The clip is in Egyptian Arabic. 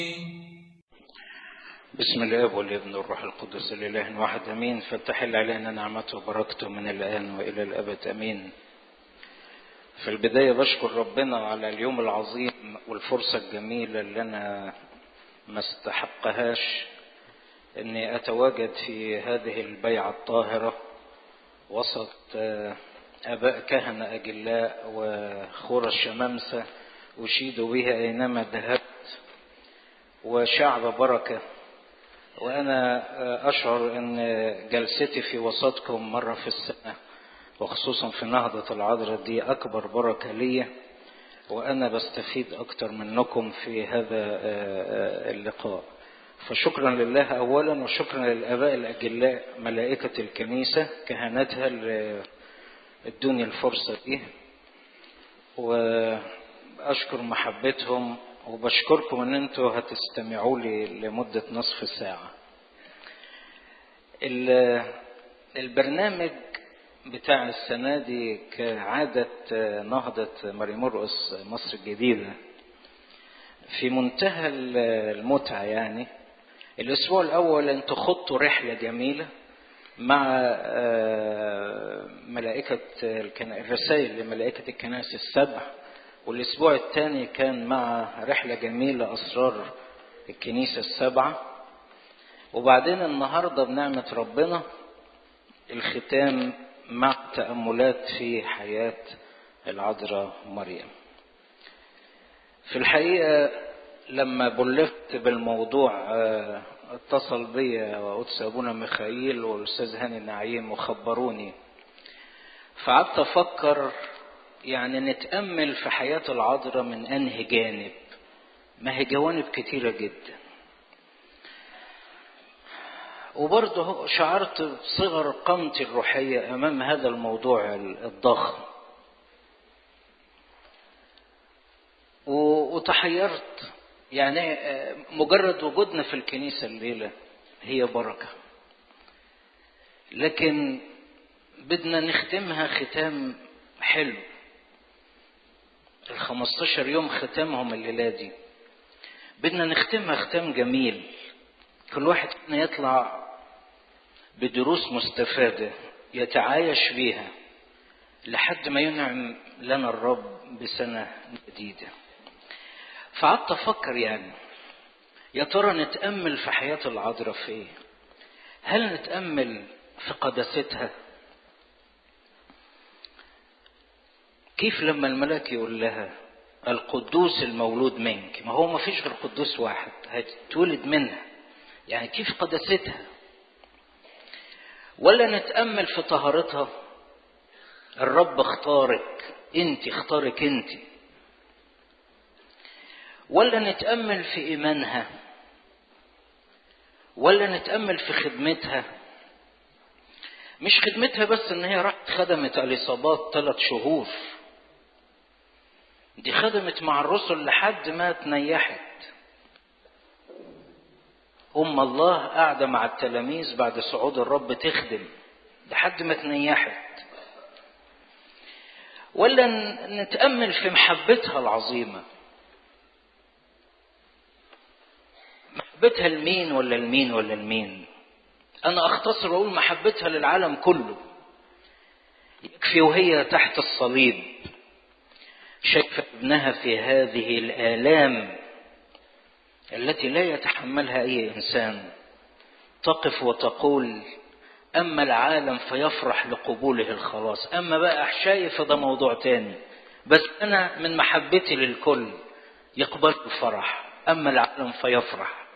بسم الاب والابن والروح القدس الاله واحد امين فلتحل علينا نعمته وبركته من الان والى الابد امين في البدايه بشكر ربنا على اليوم العظيم والفرصه الجميله اللي انا ما استحقهاش اني اتواجد في هذه البيعه الطاهره وسط اباء كهنه اجلاء وخورى الشمامسه اشيد بها اينما ذهبت وشعب بركه وأنا أشعر أن جلستي في وسطكم مرة في السنة وخصوصا في نهضة العذراء دي أكبر بركة لي وأنا بستفيد أكتر منكم في هذا اللقاء فشكرا لله أولا وشكرا للآباء الأجلاء ملائكة الكنيسة كهنتها اللي ادوني الفرصة دي وأشكر محبتهم وبشكركم ان انتوا هتستمعوا لي لمدة نصف ساعة البرنامج بتاع السنة دي كعادة نهضة مريمرقس مصر الجديدة في منتهى المتعة يعني الأسبوع الأول أنتوا خضتوا رحلة جميلة مع ملائكة الرسائل لملائكة الكنائس السبع والأسبوع الثاني كان مع رحلة جميلة أسرار الكنيسة السبعة وبعدين النهاردة بنعمة ربنا الختام مع تأملات في حياة العذراء مريم في الحقيقة لما بلغت بالموضوع اتصل بي وقدس أبونا ميخائيل والأستاذ هاني نعيم وخبروني فقعدت أفكر يعني نتأمل في حياة العذراء من أنهي جانب ما هي جوانب كتيرة جدا وبرضه شعرت بصغر قامتي الروحية أمام هذا الموضوع الضخم وتحيرت يعني مجرد وجودنا في الكنيسة الليلة هي بركة لكن بدنا نختمها ختام حلو ال 15 يوم ختامهم الليلة دي بدنا نختمها ختام جميل كل واحد فينا يطلع بدروس مستفادة يتعايش بيها لحد ما ينعم لنا الرب بسنة جديدة فقعدت أفكر يعني يا ترى نتأمل في حياة العذراء في إيه؟ هل نتأمل في قداستها؟ كيف لما الملاك يقول لها القدوس المولود منك ما هو ما فيش غير قدوس واحد هتولد منها يعني كيف قداستها ولا نتأمل في طهارتها الرب اختارك انت اختارك انت ولا نتأمل في إيمانها ولا نتأمل في خدمتها مش خدمتها بس ان هي راحت خدمت اليصابات ثلاث شهور دي خدمت مع الرسل لحد ما تنيحت أم الله قاعدة مع التلاميذ بعد صعود الرب تخدم لحد ما تنيحت ولا نتأمل في محبتها العظيمة محبتها لمين ولا لمين ولا لمين أنا أختصر وأقول محبتها للعالم كله يكفي وهي تحت الصليب شايفة ابنها في هذه الآلام التي لا يتحملها أي إنسان تقف وتقول أما العالم فيفرح لقبوله الخلاص أما بقى أحشائي فده موضوع تاني بس أنا من محبتي للكل يقبل الفرح أما العالم فيفرح